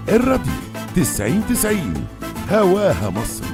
الراديو 90 90 هواها مصر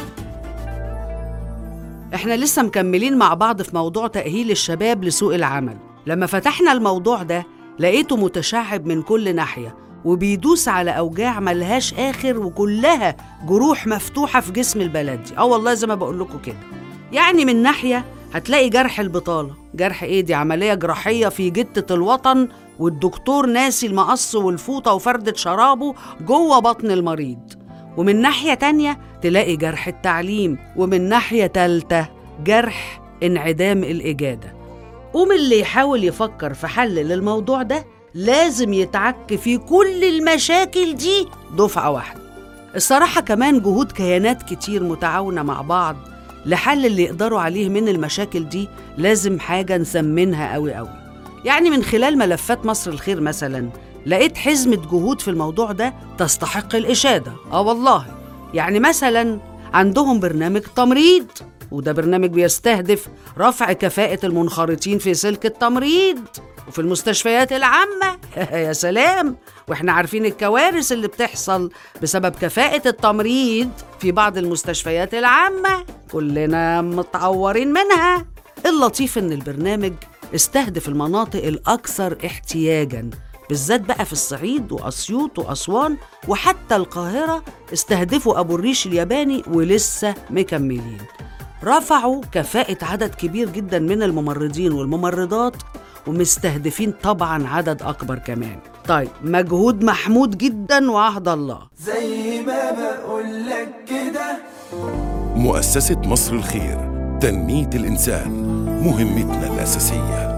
احنا لسه مكملين مع بعض في موضوع تأهيل الشباب لسوق العمل لما فتحنا الموضوع ده لقيته متشعب من كل ناحية وبيدوس على أوجاع ملهاش آخر وكلها جروح مفتوحة في جسم البلدي اه والله زي ما بقول لكم كده يعني من ناحية هتلاقي جرح البطالة جرح ايه دي عملية جراحية في جتة الوطن والدكتور ناسي المقص والفوطة وفردة شرابه جوه بطن المريض ومن ناحية تانية تلاقي جرح التعليم ومن ناحية تالتة جرح انعدام الإجادة قوم اللي يحاول يفكر في حل للموضوع ده لازم يتعك في كل المشاكل دي دفعة واحدة الصراحة كمان جهود كيانات كتير متعاونة مع بعض لحل اللي يقدروا عليه من المشاكل دي لازم حاجة نسمنها قوي قوي يعني من خلال ملفات مصر الخير مثلا لقيت حزمة جهود في الموضوع ده تستحق الإشادة آه والله يعني مثلا عندهم برنامج تمريض وده برنامج بيستهدف رفع كفاءة المنخرطين في سلك التمريض وفي المستشفيات العامة يا سلام واحنا عارفين الكوارث اللي بتحصل بسبب كفاءة التمريض في بعض المستشفيات العامة كلنا متعورين منها اللطيف ان البرنامج استهدف المناطق الأكثر احتياجاً بالذات بقى في الصعيد وأسيوط وأسوان وحتى القاهرة استهدفوا أبو الريش الياباني ولسه مكملين رفعوا كفاءة عدد كبير جدا من الممرضين والممرضات ومستهدفين طبعا عدد أكبر كمان طيب مجهود محمود جدا وعهد الله زي ما بقولك كده مؤسسة مصر الخير تنمية الإنسان مهمتنا الأساسية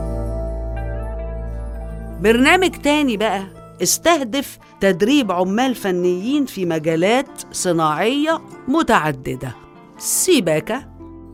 برنامج تاني بقى استهدف تدريب عمال فنيين في مجالات صناعية متعددة سيباكة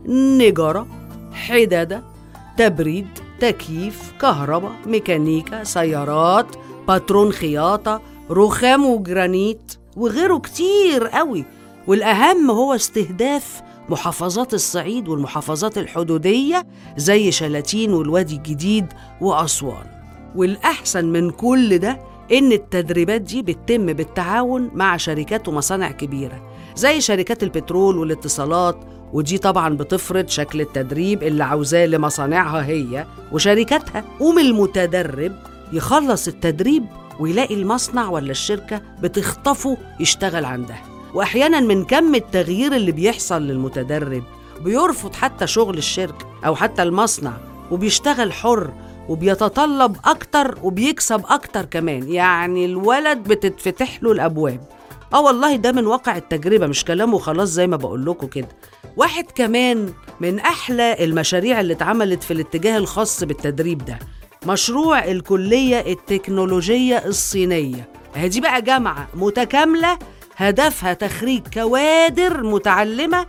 نجارة حدادة تبريد تكييف كهرباء ميكانيكا سيارات باترون خياطة رخام وجرانيت وغيره كتير قوي والأهم هو استهداف محافظات الصعيد والمحافظات الحدودية زي شلاتين والوادي الجديد وأسوان والأحسن من كل ده إن التدريبات دي بتتم بالتعاون مع شركات ومصانع كبيرة زي شركات البترول والاتصالات ودي طبعا بتفرض شكل التدريب اللي عاوزاه لمصانعها هي وشركاتها قوم المتدرب يخلص التدريب ويلاقي المصنع ولا الشركة بتخطفه يشتغل عندها وأحيانا من كم التغيير اللي بيحصل للمتدرب بيرفض حتى شغل الشركة أو حتى المصنع وبيشتغل حر وبيتطلب أكتر وبيكسب أكتر كمان يعني الولد بتتفتح له الأبواب اه والله ده من واقع التجربة مش كلام وخلاص زي ما بقول لكم كده واحد كمان من أحلى المشاريع اللي اتعملت في الاتجاه الخاص بالتدريب ده مشروع الكلية التكنولوجية الصينية دي بقى جامعة متكاملة هدفها تخريج كوادر متعلمة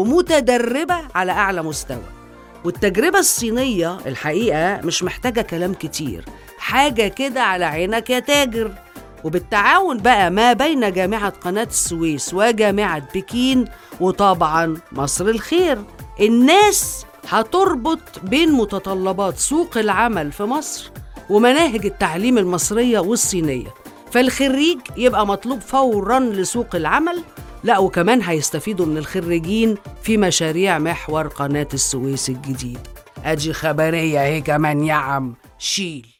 ومتدربة على أعلى مستوى والتجربة الصينية الحقيقة مش محتاجة كلام كتير حاجة كده على عينك يا تاجر وبالتعاون بقى ما بين جامعة قناة السويس وجامعة بكين وطبعا مصر الخير الناس هتربط بين متطلبات سوق العمل في مصر ومناهج التعليم المصرية والصينية فالخريج يبقى مطلوب فورا لسوق العمل لا وكمان هيستفيدوا من الخريجين في مشاريع محور قناة السويس الجديد أدي خبرية اهي كمان يا عم شيل